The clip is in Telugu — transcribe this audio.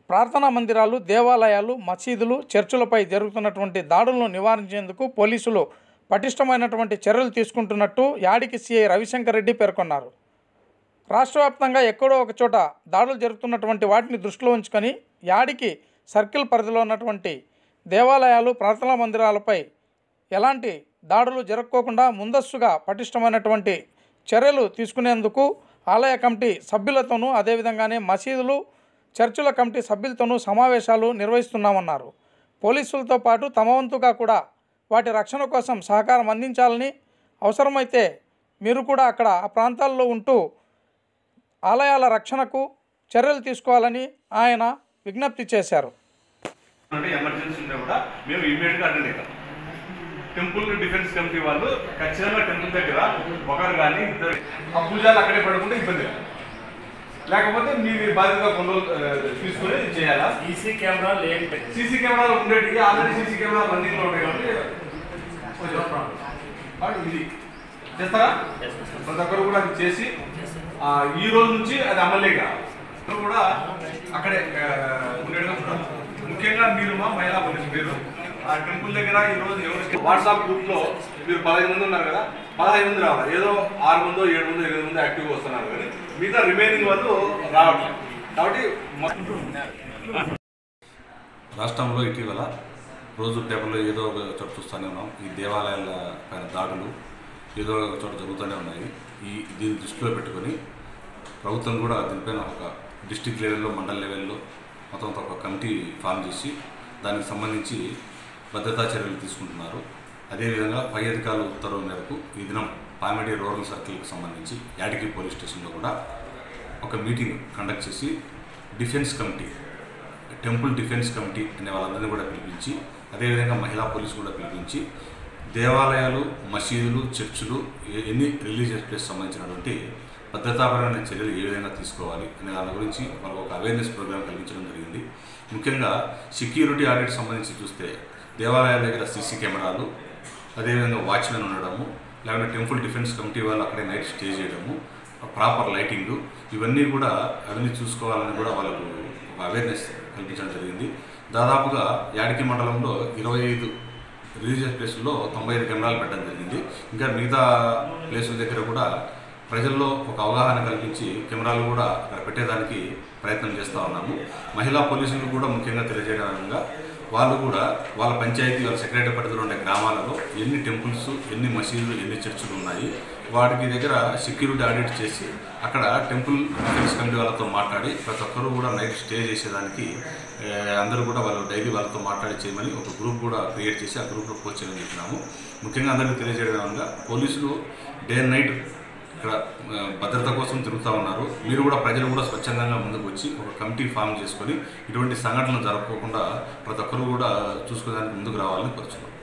ప్రార్థనా మందిరాలు దేవాలయాలు మసీదులు చర్చిలపై జరుగుతున్నటువంటి దాడులను నివారించేందుకు పోలీసులు పటిష్టమైనటువంటి చర్యలు తీసుకుంటున్నట్టు యాడికి సిఐ రవిశంకర్ రెడ్డి పేర్కొన్నారు రాష్ట్ర వ్యాప్తంగా ఎక్కడో ఒక చోట దాడులు జరుగుతున్నటువంటి వాటిని దృష్టిలో ఉంచుకొని యాడికి సర్కిల్ పరిధిలో ఉన్నటువంటి దేవాలయాలు ప్రార్థనా మందిరాలపై ఎలాంటి దాడులు జరగకోకుండా ముందస్తుగా పటిష్టమైనటువంటి చర్యలు తీసుకునేందుకు ఆలయ కమిటీ సభ్యులతోనూ అదేవిధంగానే మసీదులు చర్చిల కమిటీ సభ్యులతోనూ సమావేశాలు నిర్వహిస్తున్నామన్నారు పోలీసులతో పాటు తమ వంతుగా కూడా వాటి రక్షణ కోసం సహకారం అందించాలని అవసరమైతే మీరు కూడా అక్కడ ఆ ప్రాంతాల్లో ఉంటూ ఆలయాల రక్షణకు చర్యలు తీసుకోవాలని ఆయన విజ్ఞప్తి చేశారు అంటే ఎమర్జెన్సీ ఉన్నా కూడా మేము ఇమీడియట్ గా అటెండ్ అవుతాం టెంపుల్ డిఫెన్స్ కమిటీ వాళ్ళు ఖచ్చితంగా టెంపుల్ దగ్గర ఒకరు కానీ ఇద్దరు ఆ పూజలు అక్కడే పడుకుంటే ఇబ్బంది లేదు. లేకపోతే మీ మీ బాధ్యత కొన్ని రోజులు ఆ, తీసుకుని చేయాలా సీసీ కెమెరా లేని సీసీ కెమెరాలు ఉండేటివి ఆల్రెడీ సీసీ కెమెరాలు రన్నింగ్ లో ఉంటాయి కాబట్టి కొంచెం కాబట్టి ఇది చేస్తారా ప్రతి ఒక్కరు కూడా అది చేసి ఆ, ఈ రోజు నుంచి అది అమలేక కూడా అక్కడే ఆ, ఉండేట్టుగా చూడాలి. ముఖ్యంగా మీరు మా మహిళా పోలీసు మీరు ఆ టెంపుల్ దగ్గర ఈ రోజు ఎవరు వాట్సాప్ గ్రూప్ లో మీరు పదహైదు మంది ఉన్నారు కదా పదహైదు మంది రావాలి ఏదో ఆరు మందో ఏడు మందో ఎనిమిది మంది యాక్టివ్గా వస్తున్నారు కానీ మిగతా రిమైనింగ్ వాళ్ళు రావట్లేదు కాబట్టి మొత్తం రాష్ట్రంలో ఇటీవల రోజు పేపర్లో ఏదో ఒక చోట చూస్తూనే ఉన్నాం ఈ దేవాలయాల పైన దాడులు ఏదో ఒక చోట జరుగుతూనే ఉన్నాయి ఈ దీన్ని దృష్టిలో పెట్టుకొని ప్రభుత్వం కూడా దీనిపైన ఒక డిస్టిక్ లెవెల్లో మండల లెవెల్లో మొత్తం ఒక కమిటీ ఫామ్ చేసి దానికి సంబంధించి భద్రతా చర్యలు తీసుకుంటున్నారు అదేవిధంగా పై అధికారుల ఉత్తర్వుల మేరకు ఈ దినం పామిడి రూరల్ సర్కిల్కి సంబంధించి యాడికి పోలీస్ స్టేషన్లో కూడా ఒక మీటింగ్ కండక్ట్ చేసి defence committee temple defence committee అనే వాళ్ళందరినీ కూడా పిలిపించి అదేవిధంగా మహిళా పోలీసు కూడా పిలిపించి దేవాలయాలు మసీదులు చర్చిలు ఎ- ఎన్ని రిలీజియస్ ప్లేస్ సంబంధించినటువంటి భద్రతాపరమైన చర్యలు ఏ విధంగా తీసుకోవాలి అనే దాని గురించి వాళ్ళకు ఒక అవేర్నెస్ ప్రోగ్రామ్ కలిగించడం జరిగింది ముఖ్యంగా సెక్యూరిటీ ఆడిట్ సంబంధించి చూస్తే దేవాలయాల దగ్గర సీసీ కెమెరాలు అదేవిధంగా వాచ్మెన్ ఉండడము లేకుంటే టెంపుల్ డిఫెన్స్ కమిటీ వాళ్ళు అక్కడే నైట్ స్టే చేయడము ప్రాపర్ లైటింగ్ ఇవన్నీ కూడా అవన్నీ చూసుకోవాలని కూడా వాళ్ళకు ఒక అవేర్నెస్ కల్పించడం జరిగింది దాదాపుగా యాడికి మండలంలో ఇరవై ఐదు రిలీజియస్ ప్లేసుల్లో తొంభై ఐదు కెమెరాలు పెట్టడం జరిగింది ఇంకా మిగతా ప్లేసుల దగ్గర కూడా ప్రజల్లో ఒక అవగాహన కల్పించి కెమెరాలు కూడా అక్కడ పెట్టేదానికి ప్రయత్నం చేస్తూ ఉన్నాము మహిళా పోలీసులు కూడా ముఖ్యంగా తెలియజేయడంగా వాళ్ళు కూడా వాళ్ళ పంచాయతీ వాళ్ళ సెక్రటరీ పరిధిలో ఉండే గ్రామాలలో ఎన్ని టెంపుల్స్ ఎన్ని మసీదులు ఎన్ని చర్చిలు ఉన్నాయి వాటికి దగ్గర సెక్యూరిటీ ఆడిట్ చేసి అక్కడ టెంపుల్ డిఫెన్స్ కమిటీ వాళ్ళతో మాట్లాడి ప్రతి ఒక్కరు కూడా నైట్ స్టే చేసేదానికి ఏ, అందరూ కూడా వాళ్ళు డైలీ వాళ్ళతో మాట్లాడి చేయమని ఒక గ్రూప్ కూడా క్రియేట్ చేసి ఆ గ్రూప్లో పోస్ట్ చేయమని చెప్పినాము ముఖ్యంగా అందరికీ తెలియజేయడంగా పోలీసులు డే అండ్ నైట్ ఇక్కడ ఆ, భద్రత కోసం తిరుగుతూ ఉన్నారు మీరు కూడా ప్రజలు కూడా స్వచ్ఛందంగా ముందుకు వచ్చి ఒక కమిటీ ఫామ్ చేసుకొని ఇటువంటి సంఘటనలు జరగకోకుండా ప్రతి ఒక్కరు కూడా చూసుకోవడానికి ముందుకు రావాలని కోరుచున్నాం